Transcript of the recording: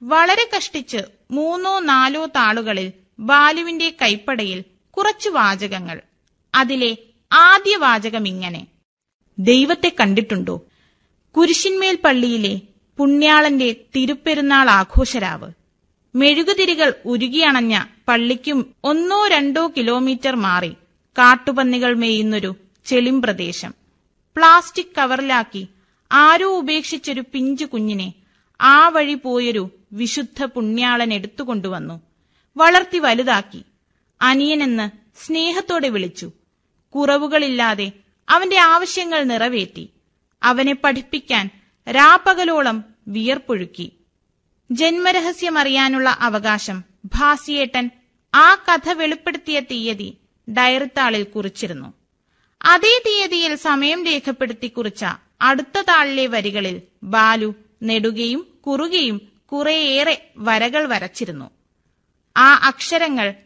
വളരെ കഷ്ടിച്ച് മൂന്നോ നാലോ താളുകളിൽ ബാലുവിന്റെ കൈപ്പടയിൽ കുറച്ചു വാചകങ്ങൾ അതിലെ ആദ്യ വാചകം ഇങ്ങനെ ദൈവത്തെ കണ്ടിട്ടുണ്ടോ കുരിശിന്മേൽ പള്ളിയിലെ പുണ്യാളന്റെ തിരുപ്പെരുന്നാൾ ആഘോഷരാവ് മെഴുകുതിരികൾ ഉരുകിയണഞ്ഞ പള്ളിക്കും ഒന്നോ രണ്ടോ കിലോമീറ്റർ മാറി കാട്ടുപന്നികൾ മേയുന്നൊരു ചെളിം പ്രദേശം പ്ലാസ്റ്റിക് കവറിലാക്കി ആരോ ഉപേക്ഷിച്ചൊരു പിഞ്ചു കുഞ്ഞിനെ ആ വഴി പോയൊരു വിശുദ്ധ പുണ്യാളൻ എടുത്തുകൊണ്ടുവന്നു വളർത്തി വലുതാക്കി അനിയനെന്ന് സ്നേഹത്തോടെ വിളിച്ചു കുറവുകളില്ലാതെ അവന്റെ ആവശ്യങ്ങൾ നിറവേറ്റി അവനെ പഠിപ്പിക്കാൻ രാപ്പകലോളം വിയർപ്പൊഴുക്കി ജന്മരഹസ്യമറിയാനുള്ള അവകാശം ഭാസിയേട്ടൻ ആ കഥ വെളിപ്പെടുത്തിയ തീയതി ഡയറിത്താളിൽ കുറിച്ചിരുന്നു അതേ തീയതിയിൽ സമയം രേഖപ്പെടുത്തി കുറിച്ച അടുത്ത താളിലെ വരികളിൽ ബാലു നെടുകയും കുറുകയും കുറേയേറെ വരകൾ വരച്ചിരുന്നു ആ അക്ഷരങ്ങൾ